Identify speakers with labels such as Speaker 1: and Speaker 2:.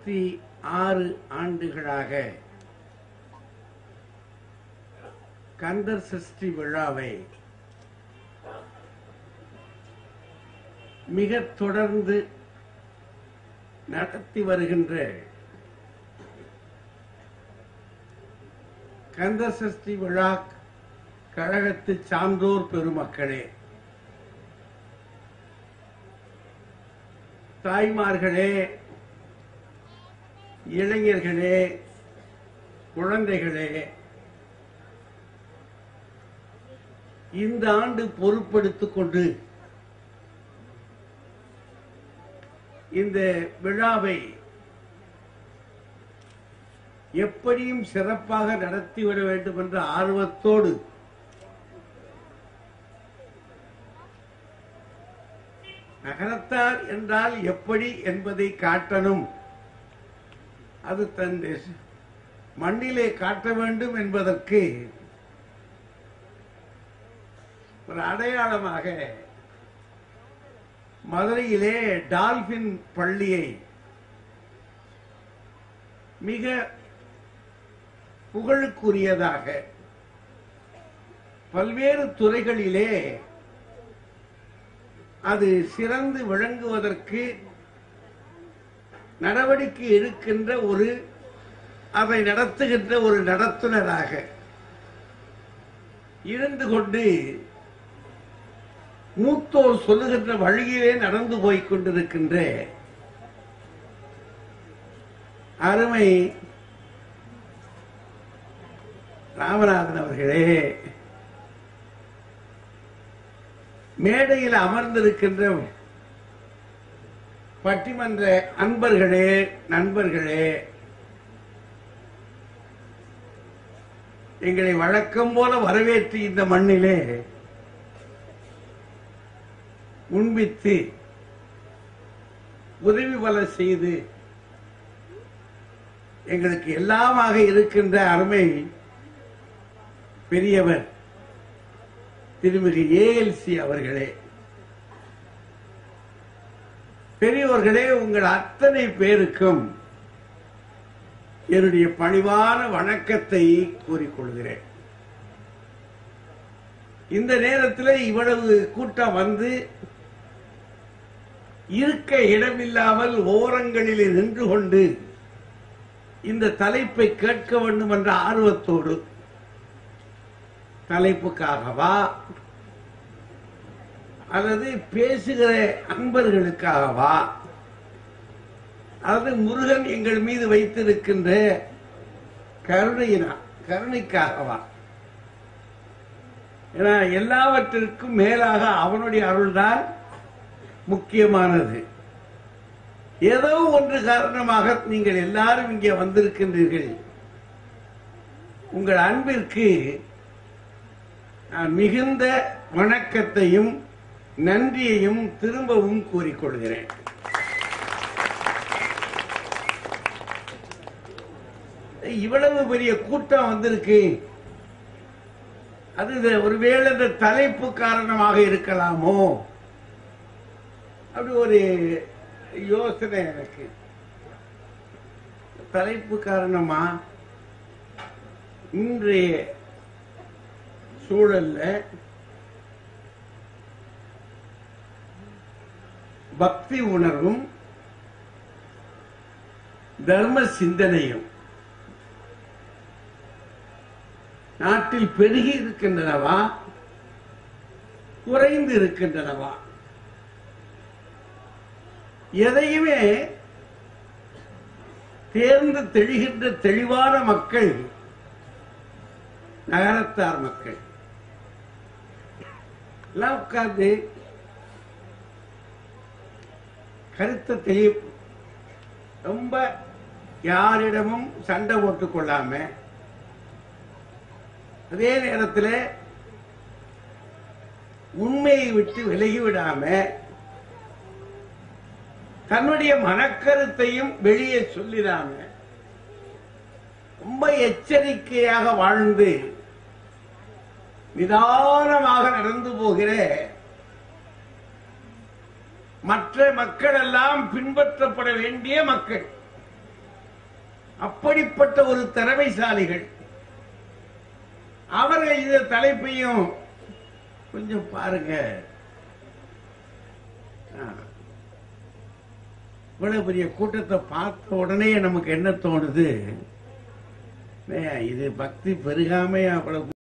Speaker 1: இருபத்தி ஆறு ஆண்டுகளாக கந்தர் சஷ்டி விழாவை மிக தொடர்ந்து நடத்தி வருகின்ற கந்த சஷ்டி விழா கழகத்து சான்றோர் பெருமக்களே தாய்மார்களே இளைஞர்களே குழந்தைகளே இந்த ஆண்டு பொறுப்படுத்திக் கொண்டு இந்த விழாவை எப்படியும் சிறப்பாக நடத்திவிட வேண்டும் என்ற ஆர்வத்தோடு நகரத்தார் என்றால் எப்படி என்பதை காட்டணும் அது தன் தேச- மண்ணிலே காட்ட வேண்டும் என்பதற்கு ஒரு அடையாளமாக மதுரையிலே டால்பின் பள்ளியை மிக புகழுக்குரியதாக பல்வேறு துறைகளிலே அது சிறந்து விளங்குவதற்கு நடவடிக்கை எடுக்கின்ற ஒரு அதை நடத்துகின்ற ஒரு நடத்துனராக இருந்து கொண்டு மூத்தோர் சொல்லுகின்ற வழியிலே நடந்து போய்க் கொண்டிருக்கின்ற அருமை ராமநாதன் அவர்களே மேடையில் அமர்ந்திருக்கின்ற பட்டிமன்ற அன்பர்களே நண்பர்களே எங்களை வழக்கம் போல வரவேற்று இந்த மண்ணிலே உண்பித்து உதவி பல செய்து எங்களுக்கு எல்லாமாக இருக்கின்ற அருமை பெரியவர் திருமிகு ஏஎல்சி அவர்களே பெரியவர்களே உங்கள் அத்தனை பேருக்கும் என்னுடைய பணிவான வணக்கத்தை கூறிக்கொள்கிறேன் இந்த நேரத்தில் இவ்வளவு கூட்டம் வந்து இருக்க இடமில்லாமல் ஓரங்களில் நின்று கொண்டு இந்த தலைப்பை கேட்க வேண்டும் என்ற ஆர்வத்தோடு தலைப்புக்காகவா அல்லது பேசுகிற அன்பர்களுக்காகவா அல்லது முருகன் எங்கள் மீது வைத்திருக்கின்ற கருணையினா கருணைக்காகவா ஏன்னா எல்லாவற்றிற்கும் மேலாக அவனுடைய அருள்தான் முக்கியமானது ஏதோ ஒன்று காரணமாக நீங்கள் எல்லாரும் இங்கே வந்திருக்கின்றீர்கள் உங்கள் அன்பிற்கு நான் மிகுந்த வணக்கத்தையும் நன்றியையும் திரும்பவும் கூறிக்கொள்கிறேன் இவ்வளவு பெரிய கூட்டம் வந்திருக்கு அது இந்த ஒருவேளை இந்த தலைப்பு காரணமாக இருக்கலாமோ அப்படி ஒரு யோசனை எனக்கு தலைப்பு காரணமா இன்றைய சூழல்ல பக்தி உணர்வும் தர்ம சிந்தனையும் நாட்டில் பெருகி இருக்கின்றனவா குறைந்து இருக்கின்றனவா எதையுமே தேர்ந்து தெளிகின்ற தெளிவான மக்கள் நகரத்தார் மக்கள் எல்லாம் உட்கார்ந்து கருத்தை தெளிய ரொம்ப யாரிடமும் சண்டை போட்டுக் கொள்ளாம அதே நேரத்தில் உண்மையை விட்டு விலகி விடாம தன்னுடைய மனக்கருத்தையும் வெளியே சொல்லிடாம ரொம்ப எச்சரிக்கையாக வாழ்ந்து நிதானமாக நடந்து போகிற மற்ற மக்கள் எல்லாம் பின்பற்றப்பட வேண்டிய மக்கள் அப்படிப்பட்ட ஒரு திறமைசாலிகள் அவர்கள் இந்த தலைப்பையும் கொஞ்சம் பாருங்க ஆ. இவ்வளவு பெரிய கூட்டத்தை பார்த்த உடனே நமக்கு என்ன தோணுது ஏய், இது பக்தி பெருகாமையா அவ்வளவு